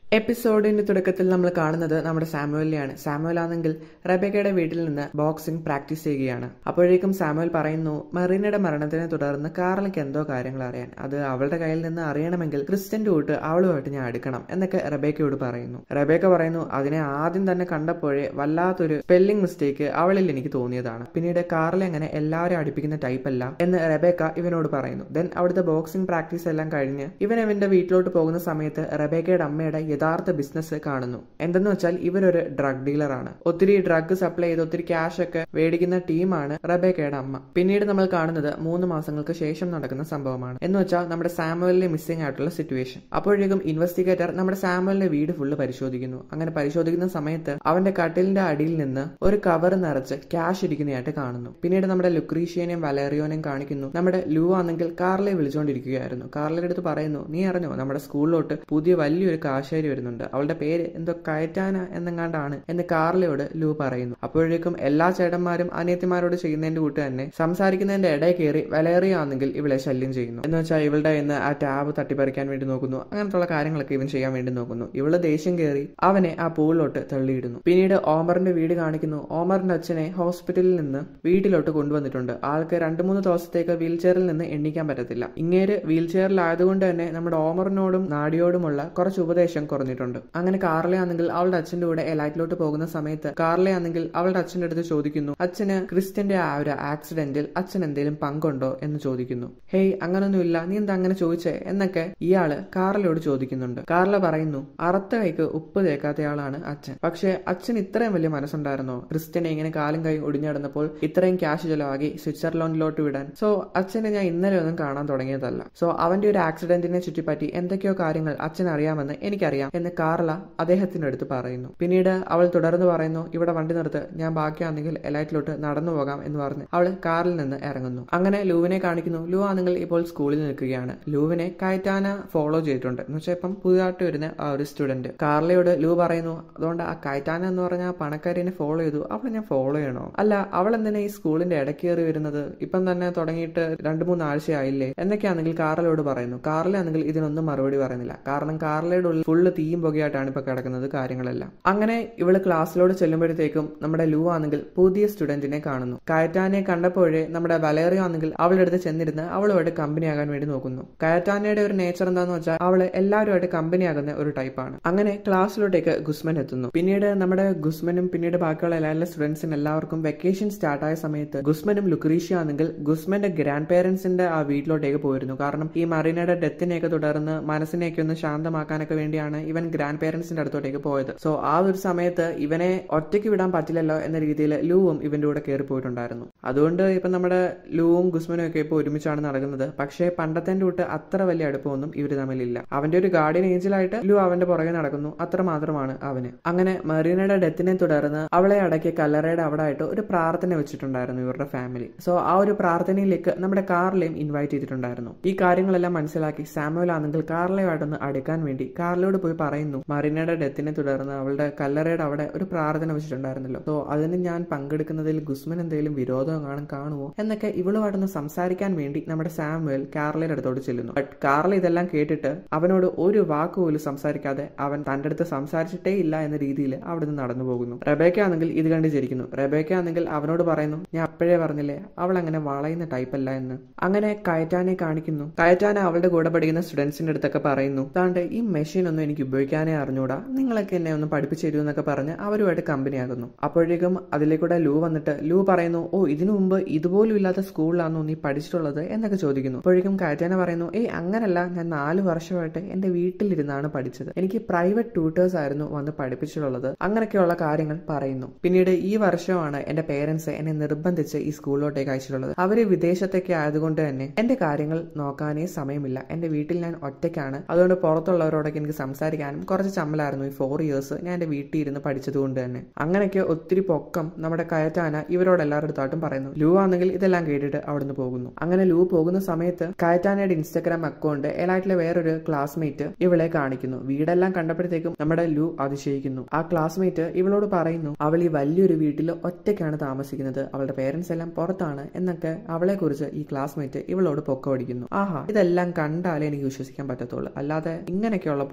എപ്പിസോഡിന്റെ തുടക്കത്തിൽ നമ്മൾ കാണുന്നത് നമ്മുടെ സാമുവലിനെയാണ് സാമുവൽ ആണെങ്കിൽ റബേക്കയുടെ വീട്ടിൽ നിന്ന് ബോക്സിംഗ് പ്രാക്ടീസ് ചെയ്യുകയാണ് അപ്പോഴേക്കും സാമുവൽ പറയുന്നു മറീനയുടെ മരണത്തിനെ തുടർന്ന് കാർലിക്ക് എന്തോ കാര്യങ്ങൾ അറിയാൻ അത് അവളുടെ കയ്യിൽ നിന്ന് അറിയണമെങ്കിൽ ക്രിസ്ത്യന്റെ കൂട്ട് അവളുമായിട്ട് ഞാൻ അടുക്കണം എന്നൊക്കെ റബേക്കയോട് പറയുന്നു റബേക്ക പറയുന്നു അതിനെ ആദ്യം തന്നെ കണ്ടപ്പോഴേ വല്ലാത്തൊരു സ്പെല്ലിംഗ് മിസ്റ്റേക്ക് അവളിൽ എനിക്ക് തോന്നിയതാണ് പിന്നീട് കാറിൽ അങ്ങനെ എല്ലാവരും അടുപ്പിക്കുന്ന ടൈപ്പ് അല്ല എന്ന് റബേക്ക ഇവനോട് പറയുന്നു ദെൻ അവിടുത്തെ ബോക്സിംഗ് പ്രാക്ടീസ് എല്ലാം കഴിഞ്ഞ് ഇവൻ ഇവന്റെ വീട്ടിലോട്ട് പോകുന്ന സമയത്ത് റബേക്കയുടെ അമ്മയുടെ യഥാർത്ഥ ബിസിനസ് കാണുന്നു എന്തെന്ന് വെച്ചാൽ ഇവരൊരു ഡ്രഗ് ഡീലറാണ് ഒത്തിരി ഡ്രഗ് സപ്ലൈ ചെയ്ത് ഒത്തിരി ക്യാഷ് ഒക്കെ മേടിക്കുന്ന ടീമാണ് റബേക്കയുടെ അമ്മ പിന്നീട് നമ്മൾ കാണുന്നത് മൂന്ന് മാസങ്ങൾക്ക് ശേഷം നടക്കുന്ന സംഭവമാണ് എന്ന് വെച്ചാൽ നമ്മുടെ സാമുവലിനെ മിസ്സിംഗ് ആയിട്ടുള്ള സിറ്റുവേഷൻ അപ്പോഴേക്കും ഇൻവെസ്റ്റിഗേറ്റർ നമ്മുടെ സാമുവലിന്റെ വീട് ഫുള്ള് പരിശോധിക്കുന്നു അങ്ങനെ പരിശോധിക്കുന്ന സമയത്ത് അവന്റെ കട്ടിലിന്റെ അടിയിൽ നിന്ന് ഒരു കവർ നിറച്ച് ക്യാഷ് ഇരിക്കുന്നതായിട്ട് കാണുന്നു പിന്നീട് നമ്മുടെ ലുക്രീഷ്യനെയും വലേറിയോനെയും കാണിക്കുന്നു നമ്മുടെ ലൂ ആണെങ്കിൽ കാർലെ വിളിച്ചുകൊണ്ടിരിക്കുകയായിരുന്നു കാർലയുടെ അടുത്ത് പറയുന്നു നീ അറിഞ്ഞോ നമ്മുടെ സ്കൂളിലോട്ട് പുതിയ വലിയൊരു കാശേരി വരുന്നുണ്ട് അവളുടെ പേര് എന്തോ കയറ്റാന എന്നെങ്ങാണ്ടാണ് എന്ന് കാർലയോട് ലൂ പറയുന്നു അപ്പോഴേക്കും എല്ലാ ചേട്ടന്മാരും അനിയത്തിമാരോട് ചെയ്യുന്നതിന്റെ കൂട്ട് തന്നെ സംസാരിക്കുന്നതിന്റെ ഇടയിൽ കയറി വലേറിയോ ആണെങ്കിൽ ഇവളെ ശല്യം ചെയ്യുന്നു എന്ന് വെച്ചാൽ ഇവളുടെ ഇന്ന് ആ ടാബ് തട്ടിപ്പറിക്കാൻ വേണ്ടി നോക്കുന്നു അങ്ങനത്തുള്ള കാര്യങ്ങളൊക്കെ ഇവൻ ചെയ്യാൻ വേണ്ടി നോക്കുന്നു ഇവള് ദേഷ്യം കയറി അവനെ ആ പൂളിലോട്ട് തള്ളിയിടുന്നു പിന്നീട് ഓമറിന്റെ വീട് കാണിക്കുന്നു ഓമറിന്റെ അച്ഛനെ ഹോസ്പിറ്റലിൽ നിന്ന് വീട്ടിലോട്ട് കൊണ്ടുവന്നിട്ടുണ്ട് ആൾക്ക് രണ്ടു മൂന്ന് ദിവസത്തേക്ക് വീൽ ചെയറിൽ നിന്ന് എണ്ണിക്കാൻ പറ്റത്തില്ല ഇങ്ങേര് വീൽ ചെയറിലായതുകൊണ്ട് തന്നെ നമ്മുടെ ഓമറിനോടും നാടിയോടുമുള്ള കുറച്ച് ഉപദേശം കുറഞ്ഞിട്ടുണ്ട് അങ്ങനെ കാർലെ ആണെങ്കിൽ അവളുടെ അച്ഛന്റെ കൂടെ എലൈറ്റിലോട്ട് പോകുന്ന സമയത്ത് കാർലെ ആണെങ്കിൽ അവളുടെ അച്ഛന്റെ അടുത്ത് ചോദിക്കുന്നു അച്ഛന് ക്രിസ്ത്യന്റെ ആ ഒരു ആക്സിഡന്റിൽ അച്ഛൻ എന്തെങ്കിലും പങ്കുണ്ടോ എന്ന് ചോദിക്കുന്നു ഹേയ് അങ്ങനൊന്നുമില്ല നീ എന്താ അങ്ങനെ ചോദിച്ചേ എന്നൊക്കെ ഇയാള് കാർലയോട് ചോദിക്കുന്നുണ്ട് കാർല പറയുന്നു അറുത്ത കൈക്ക് ഉപ്പ് തേക്കാത്തയാളാണ് അച്ഛൻ പക്ഷെ അച്ഛൻ ഇത്രയും വലിയ മനസ്സുണ്ടായിരുന്നോ ക്രിസ്ത്യനെ ഇങ്ങനെ കാലും കൈ ഒടിഞ്ഞടന്നപ്പോൾ ഇത്രയും ക്യാഷ് ചെലവാക്കി സ്വിറ്റ്സർലൻഡിലോട്ട് വിടാൻ സോ അച്ഛനെ ഞാൻ ഇന്നലെ ഒന്നും കാണാൻ തുടങ്ങിയതല്ല സോ അവന്റെ ഒരു ആക്സിഡന്റിനെ ചുറ്റിപ്പറ്റി എന്തൊക്കെയോ കാര്യങ്ങൾ അച്ഛൻ അറിയാമെന്ന് എനിക്കറിയാം എന്ന് കാർല അദ്ദേഹത്തിന്റെ അടുത്ത് പറയുന്നു പിന്നീട് അവൾ തുടർന്ന് പറയുന്നു ഇവിടെ വണ്ടി നിർത്ത് ഞാൻ ബാക്കിയാണെങ്കിൽ എലൈറ്റിലോട്ട് നടന്നു പോകാം എന്ന് പറഞ്ഞ് അവൾ കാറിൽ നിന്ന് ഇറങ്ങുന്നു അങ്ങനെ ലൂവിനെ കാണിക്കുന്നു ലൂ ആണെങ്കിൽ ഇപ്പോൾ സ്കൂളിൽ നിൽക്കുകയാണ് ലൂവിനെ കയറ്റാന ഫോളോ ചെയ്തിട്ടുണ്ട് എന്ന് വെച്ചാൽ ഇപ്പം പുതുതായിട്ട് വരുന്ന ആ ഒരു സ്റ്റുഡന്റ് കാർലയോട് ലൂ പറയുന്നു അതുകൊണ്ട് ആ കയറ്റാന എന്ന് പറഞ്ഞ ആ പണക്കാരിനെ ഫോളോ ചെയ്തു അവളെ ഞാൻ ഫോളോ ചെയ്യണോ അല്ല അവൾ എന്തിനാ ഈ സ്കൂളിന്റെ ഇടയ്ക്ക് കയറി വരുന്നത് ഇപ്പം തന്നെ തുടങ്ങിയിട്ട് രണ്ടു മൂന്ന് ആഴ്ചയായില്ലേ എന്നൊക്കെയാണെങ്കിൽ കാർലയോട് പറയുന്നു കാർലയാണെങ്കിൽ ഇതിനൊന്നും മറുപടി പറയുന്നില്ല കാരണം കാർലയുടെ ഉള്ളിൽ ഫുള്ള് തീയും പുകയായിട്ടാണ് ഇപ്പൊ കിടക്കുന്നത് കാര്യങ്ങളെല്ലാം അങ്ങനെ ഇവള് ക്ലാസ്സിലോട് ചെല്ലുമ്പോഴത്തേക്കും നമ്മുടെ ലൂ ആണെങ്കിൽ പുതിയ സ്റ്റുഡന്റിനെ കാണുന്നു കയറ്റാനെ കണ്ടപ്പോഴേ നമ്മുടെ വലേറിയോ ആണെങ്കിൽ അവളുടെ അടുത്ത് ചെന്നിരുന്ന് അവളുമായിട്ട് കമ്പനി ആകാൻ വേണ്ടി നോക്കുന്നു കയറ്റാനയുടെ ഒരു നേച്ചർ എന്താന്ന് വെച്ചാൽ അവള് എല്ലാവരുമായിട്ട് കമ്പനി ആകുന്ന ഒരു ടൈപ്പാണ് അങ്ങനെ ക്ലാസ്സിലോട്ടേക്ക് ഗുസ്മൻ എത്തുന്നു പിന്നീട് നമ്മുടെ ഗുസ്മനും പിന്നീട് ബാക്കിയുള്ള എല്ലാ സ്റ്റുഡൻസിനും എല്ലാവർക്കും വെക്കേഷൻ സ്റ്റാർട്ട് ആയ സമയത്ത് ഗുസ്മനും ലുക്രീഷ്യ ആണെങ്കിൽ ഗുസ്മന്റെ ഗ്രാൻഡ് പേരൻസിന്റെ ആ വീട്ടിലോട്ടേക്ക് പോയിരുന്നു കാരണം ഈ മറീനയുടെ ഡെത്തിനെയൊക്കെ തുടർന്ന് മനസ്സിനെയൊക്കെ ഒന്ന് ശാന്തമാക്കാനൊക്കെ വേണ്ടിയാണ് ഇവൻ ഗ്രാൻഡ് പേരൻസിന്റെ അടുത്തോട്ടേക്ക് പോയത് സോ ആ ഒരു സമയത്ത് ഇവനെ ഒറ്റയ്ക്ക് വിടാൻ പറ്റില്ലല്ലോ എന്ന രീതിയിൽ ലൂവും ഇവന്റെ കൂടെ കയറി പോയിട്ടുണ്ടായിരുന്നു അതുകൊണ്ട് ഇപ്പൊ നമ്മുടെ ലൂവും ഗുസ്മനും ഒക്കെ ഇപ്പൊ ഒരുമിച്ചാണ് നടക്കുന്നത് പക്ഷേ പണ്ടത്തെ തൊട്ട് അത്ര വലിയ അടുപ്പമൊന്നും ഇവർ തമ്മിലില്ല അവന്റെ ഒരു ഗാർഡിയൻ ഏഞ്ചലായിട്ട് ലൂ അവന്റെ പുറകെ നടക്കുന്നു അത്ര മാത്രമാണ് അവന് അങ്ങനെ മറീനയുടെ ഡെത്തിനെ തുടർന്ന് അവളെ അടക്കിയ കല്ലറയുടെ അവിടെ ആയിട്ട് ഒരു പ്രാർത്ഥന വെച്ചിട്ടുണ്ടായിരുന്നു ഇവരുടെ ഫാമിലി സോ ആ ഒരു പ്രാർത്ഥനയിലേക്ക് നമ്മുടെ കാർലയും ഇൻവൈറ്റ് ചെയ്തിട്ടുണ്ടായിരുന്നു ഈ കാര്യങ്ങളെല്ലാം മനസ്സിലാക്കി സാമുവൽ ആണെങ്കിൽ കാർലയുമായിട്ടൊന്ന് അടുക്കാൻ വേണ്ടി കാർലയോട് പോയി പറയുന്നു മറീനയുടെ ഡെത്തിനെ തുടർന്ന് അവളുടെ കല്ലറയുടെ അവിടെ ഒരു പ്രാർത്ഥന വെച്ചിട്ടുണ്ടായിരുന്നല്ലോ സോ അതിന് ഞാൻ പങ്കെടുക്കുന്നതിൽ ഗുസ്മൻ എന്തെങ്കിലും വിരോധം കാണും കാണുമോ എന്നൊക്കെ ഇവളുമായിട്ടൊന്ന് സംസാരിക്കാൻ വേണ്ടി നമ്മുടെ സാമുവൽ കാർലയുടെ അടുത്തോട് ചെല്ലുന്നു ബട്ട് കാർല ഇതെല്ലാം കേട്ടിട്ട് അവനോട് ഒരു വാക്ക് പോലും സംസാരിക്കാതെ അവൻ തന്റെ അടുത്ത് സംസാരിച്ചിട്ടേ ഇല്ല എന്ന രീതിയിൽ അവിടുന്ന് നടന്നു പോകുന്നു റബേക്ക ആണെങ്കിൽ ഇത് കണ്ട് ചിരിക്കുന്നു റബേക്ക ആണെങ്കിൽ അവനോട് പറയുന്നു ഞാൻ അപ്പോഴേ പറഞ്ഞില്ലേ അവൾ അങ്ങനെ വളയുന്ന ടൈപ്പ് അല്ല എന്ന് അങ്ങനെ കയറ്റാനെ കാണിക്കുന്നു കയറ്റാന അവളുടെ കൂടെ പഠിക്കുന്ന സ്റ്റുഡൻസിന്റെ അടുത്തൊക്കെ പറയുന്നു താണ്ട് ഈ മെഷീൻ ഒന്നും എനിക്ക് ഉപയോഗിക്കാനേ അറിഞ്ഞൂടാ നിങ്ങളൊക്കെ എന്നെ ഒന്ന് പഠിപ്പിച്ചു തരൂ എന്നൊക്കെ പറഞ്ഞ് അവരുമായിട്ട് കമ്പനി ആകുന്നു അപ്പോഴേക്കും അതിലേക്കൂടെ ലൂ വന്നിട്ട് ലൂ പറയുന്നു ഓ ഇതിനു മുമ്പ് ഇതുപോലും ഇല്ലാത്ത സ്കൂളിലാണോ നീ പഠിച്ചിട്ടുള്ളത് എന്നൊക്കെ ചോദിക്കുന്നു അപ്പോഴേക്കും കാറ്റാന പറയുന്നു ഏയ് അങ്ങനല്ല ഞാൻ നാല് വർഷമായിട്ട് എന്റെ വീട്ടിലിരുന്നാണ് പഠിച്ചത് എനിക്ക് പ്രൈവറ്റ് ട്യൂട്ടേഴ്സ് ആയിരുന്നു വന്ന് പഠിപ്പിച്ചിട്ടുള്ളത് അങ്ങനെയൊക്കെയുള്ള കാര്യങ്ങൾ പറയുന്നു പിന്നീട് ഈ വർഷമാണ് എന്റെ പേരൻസ് എന്നെ നിർബന്ധിച്ച് ഈ സ്കൂളിലോട്ടേക്ക് അയച്ചിട്ടുള്ളത് അവര് വിദേശത്തൊക്കെ ആയതുകൊണ്ട് തന്നെ എന്റെ കാര്യങ്ങൾ നോക്കാനേ സമയമില്ല എന്റെ വീട്ടിൽ ഞാൻ ഒറ്റയ്ക്കാണ് അതുകൊണ്ട് പുറത്തുള്ളവരോടൊക്കെ എനിക്ക് സംസാരിക്കാനും കുറച്ച് ചമ്മലായിരുന്നു ഈ ഫോർ ഇയേഴ്സ് ഞാൻ എന്റെ വീട്ടിൽ ഇരുന്ന് പഠിച്ചത് കൊണ്ട് തന്നെ അങ്ങനെയൊക്കെ ഒത്തിരി പൊക്കം നമ്മുടെ കയറ്റാന ഇവരോട് എല്ലാവരുടെ അടുത്തായിട്ടും പറയുന്നു ലൂ ആണെങ്കിൽ ഇതെല്ലാം കേട്ടിട്ട് അവിടുന്ന് പോകുന്നു അങ്ങനെ ലൂ പോകുന്ന സമയത്ത് കയറ്റാനയുടെ ഇൻസ്റ്റാഗ്രാം അക്കൗണ്ട് എലൈറ്റിലെ വേറൊരു ക്ലാസ്മേറ്റ് ഇവളെ കാണിക്കുന്നു വീടെല്ലാം കണ്ടപ്പോഴത്തേക്കും നമ്മുടെ ലൂ അതിശയിക്കുന്നു ആ ക്ലാസ്മേറ്റ് ഇവളോട് പറയുന്നു അവൾ ഈ വലിയൊരു വീട്ടിൽ ഒറ്റയ്ക്കാണ് താമസിക്കുന്നത് അവളുടെ പേരൻസ് എല്ലാം പുറത്താണ് എന്നൊക്കെ അവളെ കുറിച്ച് ഈ ക്ലാസ്മേറ്റ് ഇവളോട് പൊക്കമടിക്കുന്നു ആഹാ ഇതെല്ലാം കണ്ടാലേ എനിക്ക് വിശ്വസിക്കാൻ പറ്റത്തുള്ളൂ അല്ലാതെ ഇങ്ങനെയൊക്കെയുള്ള പിള്ളേരുണ്ടോ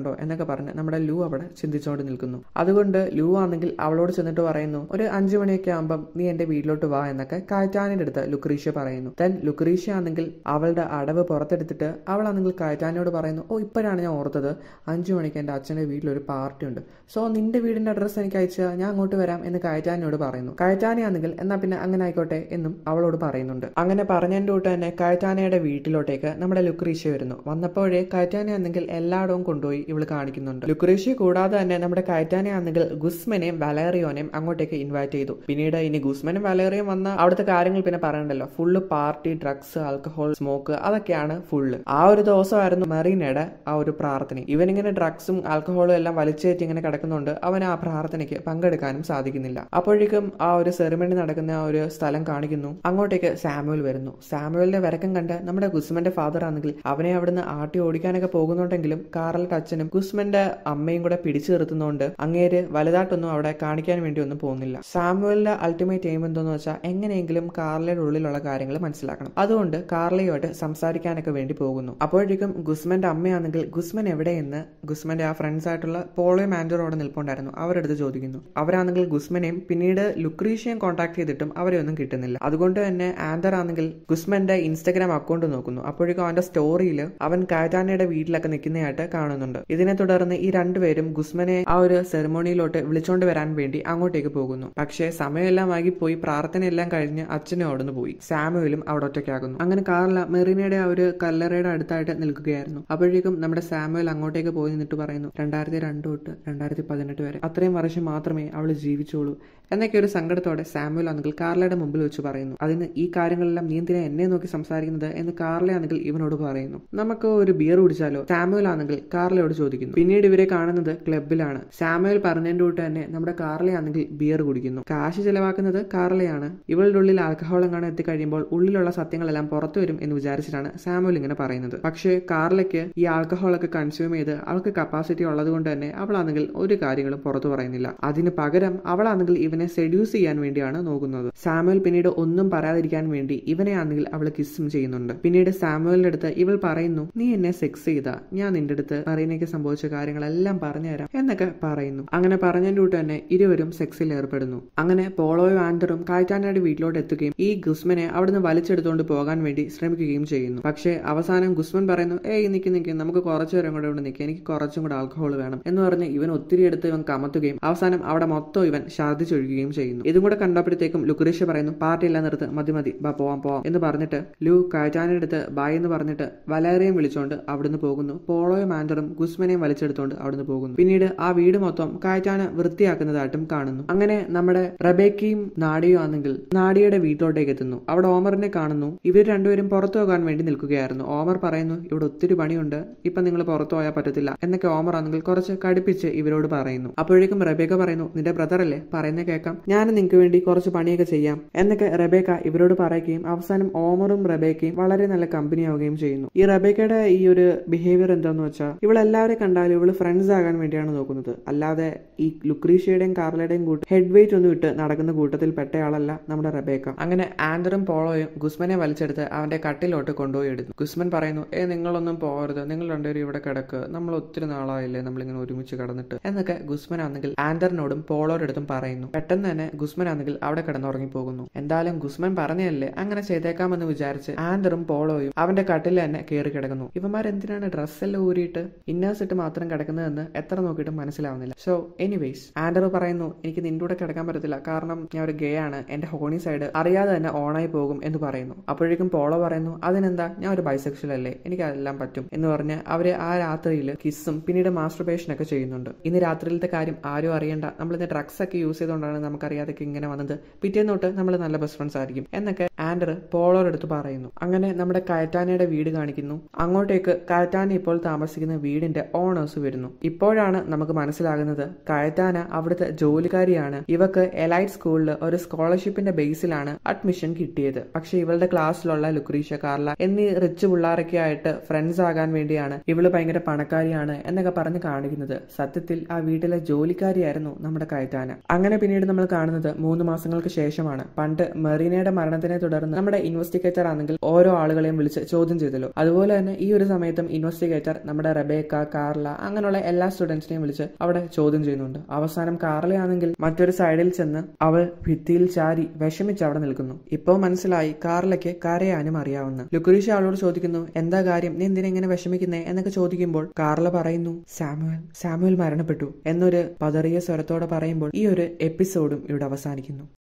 ഉണ്ടോ എന്നൊക്കെ പറഞ്ഞ് നമ്മുടെ ലൂ അവിടെ ചിന്തിച്ചുകൊണ്ട് നിൽക്കുന്നു അതുകൊണ്ട് ലൂ ആണെങ്കിൽ അവളോട് ചെന്നിട്ട് പറയുന്നു ഒരു അഞ്ചു മണിയൊക്കെ ആകുമ്പം നീ എന്റെ വീട്ടിലോട്ട് വാ എന്നൊക്കെ കാറ്റാനിന്റെ അടുത്ത് ലുക്രീഷ്യ പറയുന്നു ദെൻ ലുക്രീഷ്യ ആണെങ്കിൽ അവളുടെ അടവ് പുറത്തെടുത്തിട്ട് അവളാണെങ്കിൽ കാറ്റാനിയോട് പറയുന്നു ഓ ഇപ്പോഴാണ് ഞാൻ ഓർത്തത് അഞ്ചു മണിക്ക് എൻ്റെ അച്ഛൻ്റെ വീട്ടിലൊരു പാർട്ടി ഉണ്ട് സോ നിന്റെ വീടിന്റെ അഡ്രസ്സ് എനിക്ക് അയച്ചാൽ ഞാൻ അങ്ങോട്ട് വരാം എന്ന് കായറ്റാനിയോട് പറയുന്നു കായറ്റാനി ആണെങ്കിൽ എന്നാ പിന്നെ അങ്ങനെ ആയിക്കോട്ടെ എന്നും അവളോട് പറയുന്നുണ്ട് അങ്ങനെ പറഞ്ഞതിൻ്റെ കൂട്ട് തന്നെ കായറ്റാനയുടെ വീട്ടിലോട്ടേക്ക് നമ്മുടെ ലുക്രീഷ്യ വരുന്നു വന്നപ്പോഴേ കായറ്റാനി ആണെങ്കിൽ എല്ലായിടവും കൊണ്ടുപോയി ഇവള് കാണിക്കുന്നുണ്ട് ലുക്രീഷ്യ കൂടാതെ തന്നെ നമ്മുടെ കായറ്റാനി ആണെങ്കിൽ ഗുസ്മനെയും വലേറിയോനെയും അങ്ങോട്ടേക്ക് ഇൻവൈറ്റ് ചെയ്തു പിന്നീട് ഇനി ഗുസ്മനും വലേറിയും വന്ന അവിടുത്തെ കാര്യങ്ങൾ പിന്നെ പറയണ്ടല്ലോ full party drugs alcohol smoke അതൊക്കെയാണ് ഫുള്ള് ആ ഒരു ദിവസമായിരുന്നു മെറീനയുടെ ആ ഒരു പ്രാർത്ഥന ഇവനിങ്ങനെ ഡ്രഗ്സും ആൽക്കഹോളും എല്ലാം വലിച്ചേറ്റി ഇങ്ങനെ കിടക്കുന്നുണ്ട് അവൻ ആ പ്രാർത്ഥനയ്ക്ക് പങ്കെടുക്കാനും സാധിക്കുന്നില്ല അപ്പോഴേക്കും ആ ഒരു സെറിമണി നടക്കുന്ന ആ ഒരു സ്ഥലം കാണിക്കുന്നു അങ്ങോട്ടേക്ക് സാമുവൽ വരുന്നു സാമുവലിന്റെ വരക്കം കണ്ട് നമ്മുടെ ഗുസ്മന്റെ ഫാദർ ആണെങ്കിൽ അവനെ അവിടുന്ന് ആട്ടി ഓടിക്കാനൊക്കെ പോകുന്നുണ്ടെങ്കിലും കാറലിന്റെ അച്ഛനും ഗുസ്മന്റെ അമ്മയും കൂടെ പിടിച്ചു നിർത്തുന്നതുകൊണ്ട് അങ്ങേര് വലുതായിട്ടൊന്നും അവിടെ കാണിക്കാൻ വേണ്ടി ഒന്നും പോകുന്നില്ല സാമുവലിന്റെ അൾട്ടിമേറ്റ് എയിം എന്തെന്ന് വെച്ചാൽ എങ്ങനെയെങ്കിലും കാർലയുടെ ഉള്ളിലുള്ള കാര്യങ്ങൾ മനസ്സിലാക്കണം അതുകൊണ്ട് കാർലയുമായിട്ട് സംസാരിക്കാനൊക്കെ വേണ്ടി പോകുന്നു അപ്പോഴേക്കും ഗുസ്മന്റെ അമ്മയാണെങ്കിൽ ഗുസ്മൻ എവിടെയെന്ന് ഗുസ്മന്റെ ആ ഫ്രണ്ട്സ് ആയിട്ടുള്ള പോളോ മാൻഡറോടെ നിൽപ്പുണ്ടായിരുന്നു അവരടുത്ത് ചോദിക്കുന്നു അവരാണെങ്കിൽ ഗുസ്മനെയും പിന്നീട് ലുക്രീഷ്യയും കോൺടാക്ട് ചെയ്തിട്ടും അവരെ ഒന്നും കിട്ടുന്നില്ല അതുകൊണ്ട് തന്നെ ആന്തർ ആണെങ്കിൽ ഗുസ്മന്റെ ഇൻസ്റ്റഗ്രാം അക്കൗണ്ട് നോക്കുന്നു അപ്പോഴേക്കും അവന്റെ സ്റ്റോറിയിൽ അവൻ കാറ്റാനയുടെ വീട്ടിലൊക്കെ നിൽക്കുന്നതായിട്ട് കാണുന്നുണ്ട് ഇതിനെ തുടർന്ന് ഈ രണ്ടുപേരും ഗുസ്മനെ ആ ഒരു സെറമോണിയിലോട്ട് വിളിച്ചോണ്ട് വരാൻ വേണ്ടി അങ്ങോട്ടേക്ക് പോകുന്നു പക്ഷേ സമയമെല്ലാം ആകിപ്പോയി പ്രാർത്ഥനയെല്ലാം കഴിഞ്ഞ് അച്ഛനും അവിടുന്ന് പോയി സാമുവലും അവിടെ ഒറ്റയ്ക്കാകുന്നു അങ്ങനെ കാർല മെറീനയുടെ ആ ഒരു കല്ലറയുടെ അടുത്തായിട്ട് നിൽക്കുകയായിരുന്നു അപ്പോഴേക്കും നമ്മുടെ സാമുവൽ അങ്ങോട്ടേക്ക് പോയി നിന്നിട്ട് പറയുന്നു രണ്ടായിരത്തി രണ്ട് തൊട്ട് രണ്ടായിരത്തി പതിനെട്ട് വരെ അത്രയും വർഷം മാത്രമേ അവൾ ജീവിച്ചോളൂ എന്നൊക്കെ ഒരു സങ്കടത്തോടെ സാമുവൽ ആണെങ്കിൽ കാർലയുടെ മുമ്പിൽ വെച്ച് പറയുന്നു അതിന് ഈ കാര്യങ്ങളെല്ലാം നീ എന്തിനാ എന്നെ നോക്കി സംസാരിക്കുന്നത് എന്ന് കാർല ആണെങ്കിൽ ഇവനോട് പറയുന്നു നമുക്ക് ഒരു ബിയർ കുടിച്ചാലോ സാമുവൽ ആണെങ്കിൽ കാർലയോട് ചോദിക്കുന്നു പിന്നീട് ഇവരെ കാണുന്നത് ക്ലബിലാണ് സാമുവൽ പറഞ്ഞതിന്റെ കൂട്ട് തന്നെ നമ്മുടെ കാർല ആണെങ്കിൽ ബിയർ കുടിക്കുന്നു കാശ് ചെലവാക്കുന്നത് കാർലയാണ് ഇവളുടെ ഉള്ളിൽ ആൽക്കഹോൾ എങ്ങാനും എത്തിക്കഴിയുമ്പോൾ ഉള്ളിലുള്ള സത്യങ്ങളെല്ലാം പുറത്തു വരും എന്ന് വിചാരിച്ചിട്ടാണ് സാമുവൽ ഇങ്ങനെ പറയുന്നത് പക്ഷേ കാർലയ്ക്ക് ഈ ആൽക്കഹോൾ ഒക്കെ കൺസ്യൂം ചെയ്ത് അവൾക്ക് കപ്പാസിറ്റി ഉള്ളത് കൊണ്ട് തന്നെ അവളാണെങ്കിൽ ഒരു കാര്യങ്ങളും പുറത്തു പറയുന്നില്ല അതിന് പകരം അവളാണെങ്കിൽ ഇവനെ സെഡ്യൂസ് ചെയ്യാൻ വേണ്ടിയാണ് നോക്കുന്നത് സാമുവൽ പിന്നീട് ഒന്നും പറയാതിരിക്കാൻ വേണ്ടി ഇവനെ ആണെങ്കിൽ അവൾ കിസ്സും ചെയ്യുന്നുണ്ട് പിന്നീട് സാമുവലിന്റെ അടുത്ത് ഇവൾ പറയുന്നു നീ എന്നെ സെക്സ് ചെയ്ത ഞാൻ നിന്റെ അടുത്ത് മറീനയ്ക്ക് സംഭവിച്ച കാര്യങ്ങളെല്ലാം പറഞ്ഞുതരാം എന്നൊക്കെ പറയുന്നു അങ്ങനെ പറഞ്ഞതിന്റെ കൂട്ട് തന്നെ ഇരുവരും സെക്സിൽ ഏർപ്പെടുന്നു അങ്ങനെ പോളോയും ആൻഡറും കായ്റ്റാനയുടെ വീട്ടിലോട്ട് എത്തുകയും ഈ ഗുസ്മനെ അവിടുന്ന് വലിച്ചെടുത്തുകൊണ്ട് പോകാൻ വേണ്ടി ശ്രമിക്കുകയും ചെയ്യുന്നു പക്ഷേ അവസാനം ഗുസ്മൻ പറയുന്നു ഏയ് നിക്ക് നിക്ക് നമുക്ക് കുറച്ചു നേരം കൂടെ ഇവിടെ നിൽക്കുക എനിക്ക് കുറച്ചും കൂടെ ആൽക്കഹോൾ വേണം എന്ന് പറഞ്ഞ് ഇവൻ ഒത്തിരി എടുത്ത് ഇവൻ കമത്തുകയും അവസാനം അവിടെ മൊത്തം ഇവൻ ഛർദ്ദിച്ചൊഴുകുകയും ചെയ്യുന്നു ഇതും കൂടെ കണ്ടപ്പോഴത്തേക്കും ലുക്രീഷ്യ പറയുന്നു പാർട്ടി എല്ലാം നിർത്ത് മതി മതി ബാ പോവാം പോവാം എന്ന് പറഞ്ഞിട്ട് ലു കാറ്റാൻ്റെ അടുത്ത് ബായ് എന്ന് പറഞ്ഞിട്ട് വലേറിയും വിളിച്ചുകൊണ്ട് അവിടുന്ന് പോകുന്നു പോളോയും ആൻഡറും ഗുസ്മനെയും വലിച്ചെടുത്തുകൊണ്ട് അവിടുന്ന് പോകുന്നു പിന്നീട് ആ വീട് മൊത്തം കാറ്റാന വൃത്തിയാക്കുന്നതായിട്ടും കാണുന്നു അങ്ങനെ നമ്മുടെ റബേക്കയും നാഡിയും ആണെങ്കിൽ നാഡിയുടെ വീട്ടിലോട്ടേക്ക് എത്തുന്നു അവിടെ ഓമറിനെ കാണുന്നു ഇവർ രണ്ടുപേരും പുറത്തു പോകാൻ വേണ്ടി നിൽക്കുകയായിരുന്നു ഓമർ പറയുന്നു ഇവിടെ ഒത്തിരി പണിയുണ്ട് ഇപ്പൊ നിങ്ങൾ പുറത്തു പോയാൽ പറ്റത്തില്ല എന്നൊക്കെ ഓമർ ആണെങ്കിൽ കുറച്ച് കടുപ്പിച്ച് ഇവരോട് പറയുന്നു അപ്പോഴേക്കും റബേക്ക പറയുന്നു നിന്റെ ബ്രദർ അല്ലേ പറയുന്നത് കേൾക്കാം ഞാൻ നിങ്ങൾക്ക് വേണ്ടി കുറച്ച് പണിയൊക്കെ ചെയ്യാം എന്നൊക്കെ റബേക്ക ഇവരോട് പറയുകയും അവസാനം ഓമറും റബേക്കയും വളരെ നല്ല കമ്പനി ആവുകയും ചെയ്യുന്നു ഈ റബേക്കയുടെ ഈ ഒരു ബിഹേവിയർ എന്താന്ന് വെച്ചാൽ ഇവളെല്ലാവരെയും കണ്ടാലും ഇവള് ഫ്രണ്ട്സ് ആകാൻ വേണ്ടിയാണ് നോക്കുന്നത് അല്ലാതെ ഈ ലുക്രീഷ്യയുടെയും കാർലയുടെയും കൂട്ട് ഹെഡ് വെയിറ്റ് ഒന്നും ഇട്ട് നടക്കുന്ന കൂട്ടത്തിൽ പെട്ടയാളല്ല നമ്മുടെ റബേക്ക അങ്ങനെ ആൻഡറും പോളോയും ഗുസ്മനെ വലിച്ചെടുത്ത് അവന്റെ കട്ടിലോട്ട് കൊണ്ടുപോയി ഇടുന്നു ഗുസ്മൻ പറയുന്നു ഏ നിങ്ങളൊന്നും പോകരുത് നിങ്ങൾ രണ്ടുപേരും ഇവിടെ കിടക്ക് നമ്മൾ ഒത്തിരി നാളായില്ലേ നമ്മളിങ്ങനെ ഒരുമിച്ച് കിടന്നിട്ട് എന്നൊക്കെ ഗുസ്മൻ ആണെങ്കിൽ ആൻഡറിനോടും പോളോയുടെ അടുത്തും പറയുന്നു പെട്ടെന്ന് തന്നെ ഗുസ്മൻ ആണെങ്കിൽ അവിടെ കിടന്നുറങ്ങി പോകുന്നു എന്തായാലും ഗുസ്മൻ പറഞ്ഞതല്ലേ അങ്ങനെ ചെയ്തേക്കാമെന്ന് വിചാരിച്ച് ആൻഡറും പോളോയും അവന്റെ കട്ടിൽ തന്നെ കയറി കിടക്കുന്നു ഇവന്മാർ എന്തിനാണ് ഡ്രസ്സെല്ലാം ഊരിയിട്ട് ഇന്നേഴ്സ് ഇട്ട് മാത്രം കിടക്കുന്നതെന്ന് എത്ര നോക്കിയിട്ടും മനസ്സിലാവുന്നില്ല സോ എനിവേസ് ആൻഡർ പറയുന്നു എനിക്ക് നിന്റെ കൂടെ കിടക്കാൻ പറ്റത്തില്ല കാരണം ഞാൻ ഒരു ഗേ ആണ് എന്റെ ഹോണി സൈഡ് അറിയാതെ തന്നെ ഓണായി പോകും എന്ന് പറയുന്നു അപ്പോഴേക്കും പോളോ പറയുന്നു അതിനെന്താ ഞാൻ ഒരു ബൈസെക്ഷൽ അല്ലേ എനിക്ക് അതെല്ലാം പറ്റും എന്ന് പറഞ്ഞ് അവര് ആ രാത്രിയിൽ കിസ്സും പിന്നീട് മാസ്റ്റർബേഷൻ ഒക്കെ ചെയ്യുന്നുണ്ട് ഇന്ന് രാത്രിയിലത്തെ കാര്യം ആരും അറിയണ്ട നമ്മൾ ഇന്ന് ഡ്രഗ്സ് ഒക്കെ യൂസ് ചെയ്തുകൊണ്ടാണ് നമുക്കറിയാതെ ഇങ്ങനെ വന്നത് പിറ്റേന്ന് തൊട്ട് നമ്മൾ നല്ല ബെസ്റ്റ് ഫ്രണ്ട്സ് ആയിരിക്കും എന്നൊക്കെ ആൻഡർ പോളോയുടെ അടുത്ത് പറയുന്നു അങ്ങനെ നമ്മുടെ കയറ്റാനയുടെ വീട് കാണിക്കുന്നു അങ്ങോട്ടേക്ക് കയറ്റാന ഇപ്പോൾ താമസിക്കുന്ന വീടിന്റെ ഓണേഴ്സ് വരുന്നു ഇപ്പോഴാണ് നമുക്ക് മനസ്സിലാകുന്നത് കയറ്റാന അവിടുത്തെ ജോലിക്കാരിയാണ് ഇവക്ക് എലൈറ്റ് സ്കൂളിൽ ഒരു സ്കോളർഷിപ്പിന്റെ ബേസിലാണ് അഡ്മിഷൻ കിട്ടിയത് പക്ഷെ ഇവളുടെ ക്ലാസ്സിലുള്ള ലുക്രീഷ്യ കാർല എന്നീ റിച്ച് പിള്ളേരൊക്കെ ആയിട്ട് ഫ്രണ്ട്സ് ആകാൻ വേണ്ടിയാണ് ഇവള് ഭയങ്കര പണക്കാരിയാണ് എന്നൊക്കെ പറഞ്ഞ് കാണിക്കുന്നത് സത്യത്തിൽ ആ വീട്ടിലെ ജോലിക്കാരിയായിരുന്നു നമ്മുടെ കയറ്റാന അങ്ങനെ പിന്നീട് നമ്മൾ കാണുന്നത് മൂന്ന് മാസങ്ങൾക്ക് ശേഷമാണ് പണ്ട് മെറീനയുടെ മരണത്തിനെ തുടർന്ന് നമ്മുടെ ഇൻവെസ്റ്റിഗേറ്റർ ആണെങ്കിൽ ഓരോ ആളുകളെയും വിളിച്ച് ചോദ്യം ചെയ്തല്ലോ അതുപോലെ തന്നെ ഈ ഒരു സമയത്തും ഇൻവെസ്റ്റിഗേറ്റർ നമ്മുടെ റബേക്ക കാർല അങ്ങനെയുള്ള എല്ലാ സ്റ്റുഡൻസിനെയും വിളിച്ച് അവിടെ ചോദ്യം ചെയ്യുന്നുണ്ട് അവസാനം കാർലയാണെങ്കിൽ മറ്റൊരു സൈഡിൽ ചെന്ന് അവൾ ഭിത്തിയിൽ ചാരി വിഷമിച്ച് അവിടെ നിൽക്കുന്നു ഇപ്പോൾ മനസ്സിലായി കാർലയ്ക്ക് കരയാനും അറിയാവുന്ന ലുക്കുരീഷ അവളോട് ചോദിക്കുന്നു എന്താ കാര്യം നീ എന്തിനാ ഇങ്ങനെ വിഷമിക്കുന്നേ എന്നൊക്കെ ചോദിക്കുമ്പോൾ കാർല പറയുന്നു സാമുവൽ സാമുവൽ മരണപ്പെട്ടു എന്നൊരു പതറിയ സ്വരത്തോടെ പറയുമ്പോൾ ഈ ഒരു എപ്പിസോഡും ഇവിടെ അവസാനിക്കുന്നു